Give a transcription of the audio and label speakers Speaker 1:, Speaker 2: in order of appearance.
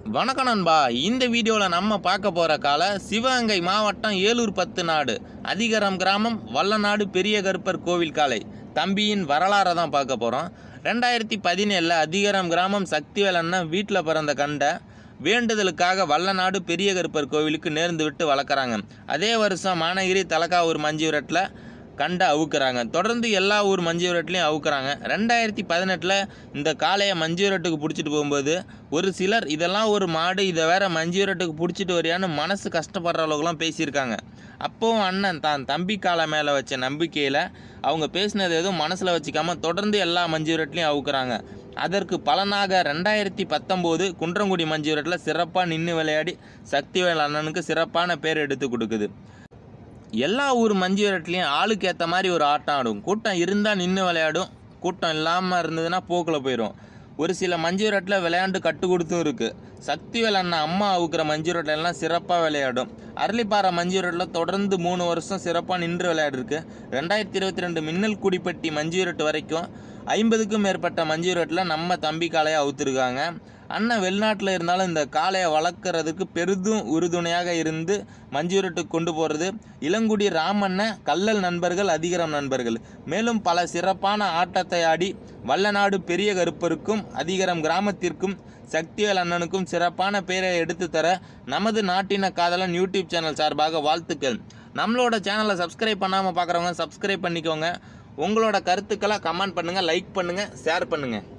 Speaker 1: வணக்கம் நண்பா இந்த வீடியோவில் நம்ம பார்க்க போகிற கால சிவகங்கை மாவட்டம் ஏலூர் பத்து நாடு அதிகரம் கிராமம் வல்லநாடு பெரிய கருப்பர் கோவில் காலை தம்பியின் வரலாறை தான் பார்க்க போகிறோம் ரெண்டாயிரத்தி பதினேழில் அதிகரம் கிராமம் சக்திவேல் அண்ணன் வீட்டில் பிறந்த கண்டை வேண்டுதலுக்காக வல்லநாடு பெரிய கருப்பர் கோவிலுக்கு நேர்ந்து விட்டு வளர்க்குறாங்க அதே வருஷம் மானகிரி தலக்காவூர் மஞ்சுவிரட்டில் கண்டை அவுக்குறாங்க தொடர்ந்து எல்லா ஊர் மஞ்சுவிரட்லையும் அவுக்குறாங்க ரெண்டாயிரத்தி பதினெட்டில் இந்த காளையை மஞ்சுவிரட்டுக்கு பிடிச்சிட்டு போகும்போது ஒரு சிலர் இதெல்லாம் ஒரு மாடு இதை வேற மஞ்சுவிரட்டுக்கு பிடிச்சிட்டு வரியான்னு மனசு கஷ்டப்படுற அளவுக்குலாம் பேசியிருக்காங்க அப்போவும் அண்ணன் தான் தம்பி காளை மேலே வச்ச நம்பிக்கையில் அவங்க பேசினது எதுவும் மனசில் வச்சுக்காம தொடர்ந்து எல்லா மஞ்சுவிரட்லையும் அவுக்குறாங்க அதற்கு பலனாக ரெண்டாயிரத்தி பத்தொம்போது குன்றங்குடி மஞ்சுவிரட்டில் சிறப்பாக நின்று விளையாடி சக்திவேல் அண்ணனுக்கு சிறப்பான பேர் எடுத்து கொடுக்குது எல்லா ஊர் மஞ்சு விரட்டுலையும் ஆளுக்கு ஏற்ற மாதிரி ஒரு ஆட்டம் ஆடும் கூட்டம் இருந்தால் நின்று விளையாடும் கூட்டம் இல்லாமல் இருந்ததுன்னா போக்கில் போயிடும் ஒரு சில மஞ்சு விரட்டில் விளையாண்டு கட்டு கொடுத்தும் இருக்குது சக்திவேல் அண்ணா அம்மா அவுக்கிற மஞ்சு விரட்டுல எல்லாம் சிறப்பாக விளையாடும் அரளிப்பாறை மஞ்சு விரட்டில் தொடர்ந்து மூணு வருஷம் சிறப்பாக நின்று விளையாடிருக்கு ரெண்டாயிரத்தி இருபத்தி ரெண்டு மின்னல் குடிப்பட்டி மஞ்சு விரட்டு வரைக்கும் ஐம்பதுக்கும் மேற்பட்ட மஞ்சு விரட்டில் நம்ம தம்பி காளையை அவுத்துருக்காங்க அண்ணன் வெளிநாட்டில் இருந்தாலும் இந்த காளையை வளர்க்குறதுக்கு பெரிதும் உறுதுணையாக இருந்து மஞ்சுரட்டுக்கு கொண்டு போகிறது இளங்குடி ராமண்ண கல்லல் நண்பர்கள் அதிகரம் நண்பர்கள் மேலும் பல சிறப்பான ஆட்டத்தை ஆடி வல்லநாடு பெரிய கருப்பருக்கும் அதிகரம் கிராமத்திற்கும் சக்திவேல் அண்ணனுக்கும் சிறப்பான பேரை எடுத்து தர நமது நாட்டின காதலன் யூடியூப் சேனல் சார்பாக வாழ்த்துக்கள் நம்மளோட சேனலை சப்ஸ்கிரைப் பண்ணாமல் பார்க்குறவங்க சப்ஸ்கிரைப் பண்ணிக்கோங்க உங்களோட கருத்துக்களை கமெண்ட் பண்ணுங்கள் லைக் பண்ணுங்கள் ஷேர் பண்ணுங்கள்